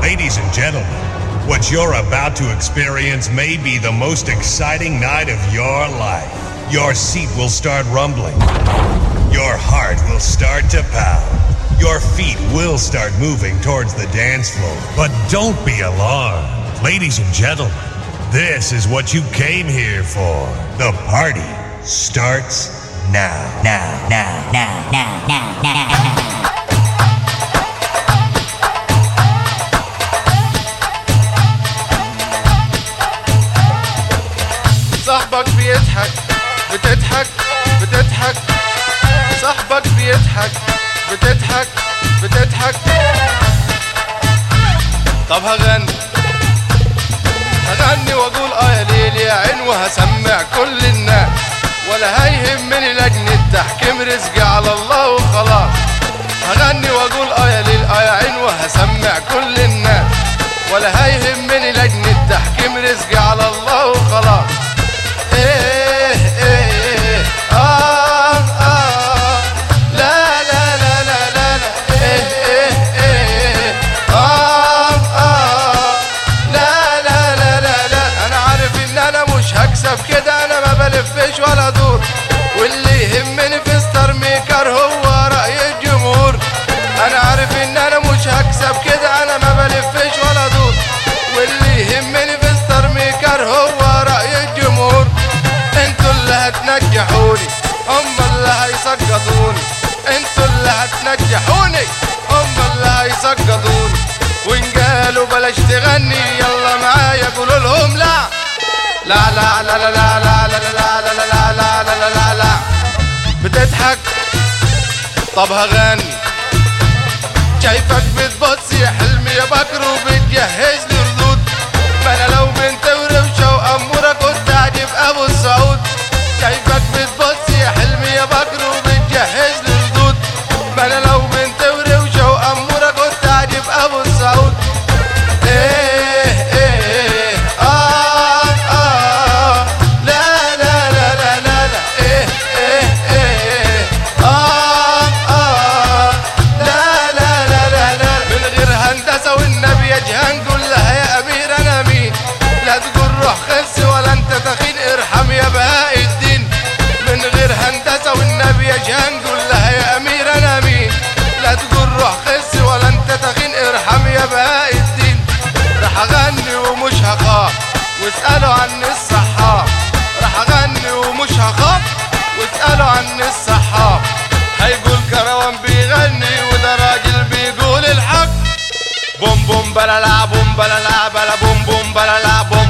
Ladies and gentlemen, what you're about to experience may be the most exciting night of your life. Your seat will start rumbling. Your heart will start to pound. Your feet will start moving towards the dance floor. But don't be alarmed. Ladies and gentlemen, this is what you came here for. The party starts now. Now, now, now, now, now, now. صاحبك بيضحك بتضحك بتضحك صاحبك بيضحك بتضحك بتضحك طب هغني هغني واقول اه يا ليل يا عين وهسمع كل الناس ولا هيهمني لجنة تحكيم رزقي على الله وخلاص هغني واقول اه يا ليل اه يا عين وهسمع كل الناس ولا هيهمني لجنة تحكيم رزقي على الله وخلاص إيه إيه آه آه لا لا لا لا لا لا إيه إيه إيه آه آه لا لا لا لا لا أنا عارف إن أنا مش هكسب كده أنا ما بلفش ولا دور واللي يهمني في ستار ميكر هو رأي الجمهور أنا عارف إن أنا مش هكسب كده أنا ما بلفش ولا دور واللي يهمني في ستار ميكر هو رأي الجمهور انتوا اللي هتنجحوني هم اللي هيسقطوني انتوا اللي هتنجحوني هم اللي هيسقطوني وان قالوا بلاش تغني يلا معايا قولوا لهم لا لا لا لا لا لا لا لا لا لا لا لا لا لا لا لا بتضحك طب هغني شايفك بتبص يا حلمي يا بكر وبتجهز لي ردود ما انا لو بنت ورمشه واموره كنت اعجب ابو السعود شايفك بتبص يا حلمي يا بكر وبتجهز لي ردود ما انا لو بنت ورمشه واموره كنت اعجب ابو السعود ايه ايه اه اه لا لا لا لا لا لا ايه ايه ايه اه اه لا لا لا لا لا من غير هندسه والنبي يا جهان قول لها يا امير انا مين لا تقول روح خس ولا انت تخين ارحم يا بهاء الدين من غير هندسه والنبي يا جهان قول لها يا امير انا مين لا تقول روح خس ولا انت تخين ارحم يا بهاء الدين راح اغني ومش هخاف واسالوا عني الصحاب راح اغني ومش هخاف واسالوا عني الصحاب هيقول كروان بيغني وده راجل بيقول الحق بوم بوم بلا لا بوم بلا لا بلا بوم بوم بلا لا بوم